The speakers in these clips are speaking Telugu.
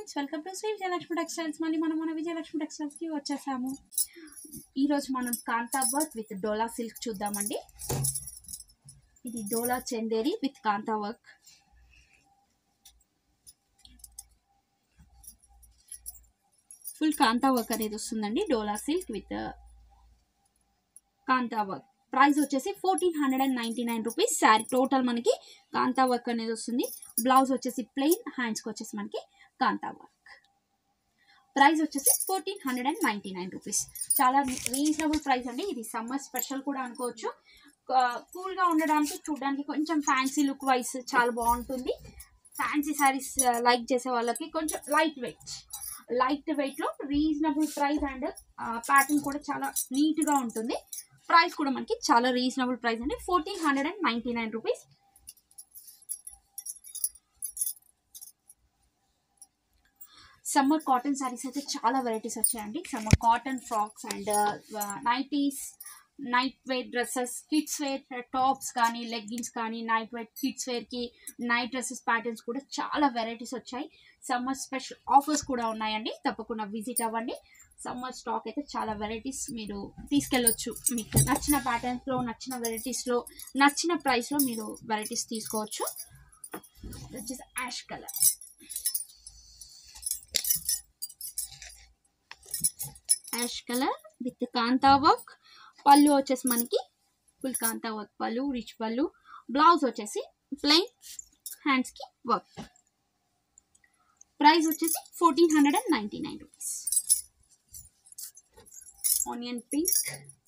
friends welcome to Shri Vijayalakshmi textiles మళ్ళీ మనం మన విజయలక్ష్మి టెక్స్టైల్స్కి వచ్చేసాము ఈరోజు మనం kantha work with Dola silk చూద్దామండి ఇది Dola Chanderi with kantha work full kantha work అనేది వస్తుందండి Dola silk with kantha work price వచ్చేసి fourteen hundred and ninety nine rupees sari total మనకి కాంతా వర్క్ అనేది వస్తుంది బ్లౌజ్ వచ్చేసి ప్లెయిన్ హ్యాండ్స్కి వచ్చేసి మనకి కాంతా వర్క్ ప్రైస్ వచ్చేసి fourteen hundred and ninety nine rupees చాలా రీజనబుల్ ప్రైస్ అండి ఇది సమ్మర్ స్పెషల్ కూడా అనుకోవచ్చు కూల్గా ఉండడానికి చూడడానికి కొంచెం ఫ్యాన్సీ లుక్ వైస్ చాలా బాగుంటుంది ఫ్యాన్సీ శారీస్ లైక్ చేసే వాళ్ళకి కొంచెం లైట్ వెయిట్ లైట్ వెయిట్లో రీజనబుల్ ప్రైస్ అండ్ ప్యాటర్న్ కూడా చాలా నీట్గా ఉంటుంది ప్రైస్ కూడా మనకి చాలా రీజనబుల్ ప్రైస్ అండి fourteen hundred and ninety nine rupees summer cotton saris అయితే చాలా వెరైటీస్ వచ్చాయండి summer cotton frocks and nighties night wear dresses kids wear tops కానీ లెగ్గిన్స్ కానీ నైట్ వేర్ కిడ్స్ వేర్కి నైట్ డ్రెస్సెస్ ప్యాటర్న్స్ కూడా చాలా వెరైటీస్ వచ్చాయి సమ్మర్ స్పెషల్ ఆఫర్స్ కూడా ఉన్నాయండి తప్పకుండా విజిట్ అవ్వండి సమ్మర్ స్టాక్ అయితే చాలా వెరైటీస్ మీరు తీసుకెళ్ళొచ్చు మీకు నచ్చిన ప్యాటర్న్స్లో నచ్చిన వెరైటీస్లో నచ్చిన ప్రైస్లో మీరు వెరైటీస్ తీసుకోవచ్చు వచ్చేసి ash colour ash colour with kantha work pallu వచ్చేసి మనకి full kantha work pallu rich pallu blouse వచ్చేసి ప్లెయిన్ హ్యాండ్స్కి వర్క్ ప్రైస్ వచ్చేసి fourteen hundred and ninety nine rupees onion pink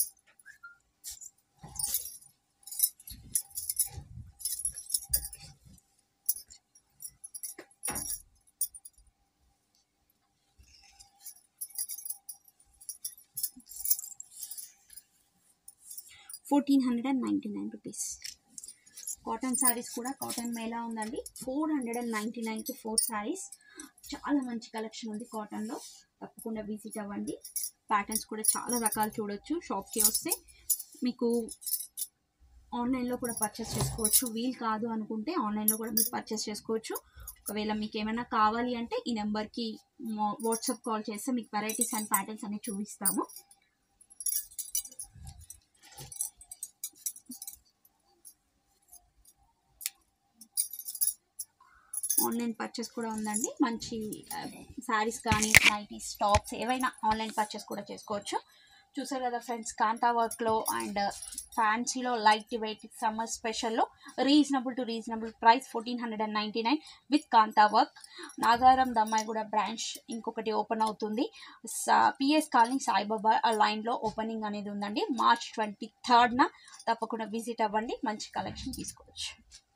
fourteen hundred and ninety nine rupees cotton saris కూడా కాటన్ మేళా ఉందండి ఫోర్ హండ్రెడ్ అండ్ నైంటీ నైన్కి ఫోర్ శారీస్ చాలా మంచి కలెక్షన్ ఉంది కాటన్లో తప్పకుండా విజిట్ అవ్వండి ప్యాటర్న్స్ కూడా చాలా రకాలు చూడొచ్చు షాప్కి వస్తే మీకు ఆన్లైన్లో కూడా పర్చేస్ చేసుకోవచ్చు వీల్ కాదు అనుకుంటే ఆన్లైన్లో కూడా మీరు పర్చేస్ చేసుకోవచ్చు ఒకవేళ మీకు ఏమైనా కావాలి అంటే ఈ నెంబర్కి వాట్సాప్ కాల్ చేస్తే మీకు వెరైటీస్ అండ్ ప్యాటర్న్స్ అన్ని చూపిస్తాము ఆన్లైన్ పర్చేస్ కూడా ఉందండి మంచి శారీస్ కానీ నైటీస్ టాప్స్ ఏవైనా ఆన్లైన్ పర్చేస్ కూడా చేసుకోవచ్చు చూసారు కదా ఫ్రెండ్స్ కాంతా వర్క్లో అండ్ ఫ్యాన్సీలో లైట్ వెయిట్ సమ్మర్ స్పెషల్లో reasonable to reasonable price fourteen hundred and ninety nine with kantha work Nagaram దమ్మాయి కూడా బ్రాంచ్ ఇంకొకటి ఓపెన్ అవుతుంది పిఎస్ కాలనీ సాయిబాబా లైన్లో ఓపెనింగ్ అనేది ఉందండి మార్చ్ ట్వంటీ థర్డ్న తప్పకుండా విజిట్ అవ్వండి మంచి కలెక్షన్ తీసుకోవచ్చు